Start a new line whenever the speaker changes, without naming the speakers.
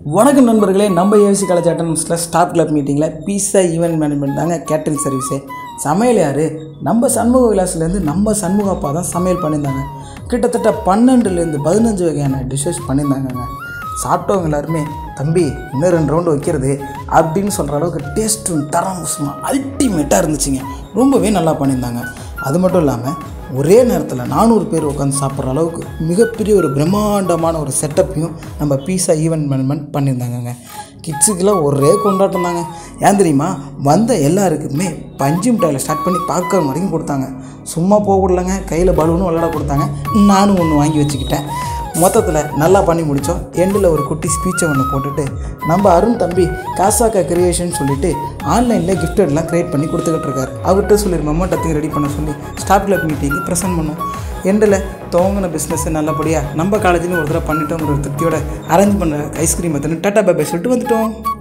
வணக்கம் நண்பர்களே நம்ம ஏவிசி காலேஜ் அட்டன்ஸில் ஸ்டாஃப் கிளப் மீட்டிங்கில் பீஸா ஈவெண்ட் மேனேஜ்மெண்ட் தாங்க கேட்டரிங் சர்வீஸு சமையல் யார் நம்ம சண்முக விலாஸ்லேருந்து நம்ம சண்முக அப்பா தான் சமையல் பண்ணியிருந்தாங்க கிட்டத்தட்ட பன்னெண்டுலேருந்து பதினஞ்சு வகையான டிஷ்ஷஸ் பண்ணியிருந்தாங்கங்க சாப்பிட்டவங்க எல்லாருமே தம்பி இன்னும் ரெண்டு ரவுண்டு வைக்கிறது அப்படின்னு சொல்கிற அளவுக்கு டேஸ்ட்டும் தரம் சும்மா அல்டிமேட்டாக இருந்துச்சுங்க ரொம்பவே நல்லா பண்ணியிருந்தாங்க அது மட்டும் இல்லாமல் ஒரே நேரத்தில் நானூறு பேர் உட்காந்து சாப்பிட்ற அளவுக்கு மிகப்பெரிய ஒரு பிரம்மாண்டமான ஒரு செட்டப்பையும் நம்ம பீஸா ஈவெண்ட் மேனேஜ்மெண்ட் பண்ணியிருந்தாங்கங்க கிட்ஸுக்கெல்லாம் ஒரே கொண்டாட்டம் தாங்க ஏன் தெரியுமா வந்த எல்லாருக்குமே பஞ்சு மிட்டாயில் ஸ்டார்ட் பண்ணி பாப்கார்ன் வரைக்கும் கொடுத்தாங்க சும்மா போக விடலங்க கையில் பலூனும் விளையாட கொடுத்தாங்க நானும் ஒன்று வாங்கி வச்சுக்கிட்டேன் மொத்தத்தில் நல்லா பண்ணி முடித்தோம் எண்டில் ஒரு குட்டி ஸ்பீச்சை ஒன்று போட்டுட்டு நம்ம அருண் தம்பி காசாக்கா கிரியேஷன் சொல்லிட்டு ஆன்லைனில் கிஃப்டெல்லாம் க்ரியேட் பண்ணி கொடுத்துக்கிட்டு இருக்காரு அவர்கிட்ட சொல்லி மொமெண்டத்தையும் ரெடி பண்ண சொல்லி ஸ்டாஃப் கிளப் மீட்டிங்கு ப்ரெசென்ட் பண்ணோம் எண்டில் துவங்கின பிஸ்னஸை நல்லபடியாக நம்ம காலேஜில் ஒரு தடவை பண்ணிட்டோங்கிற ஒரு திருப்தியோட அரேஞ்ச் பண்ண ஐஸ்கிரீம் எத்தனை டாட்டா பாய் சொல்லிட்டு வந்துட்டோம்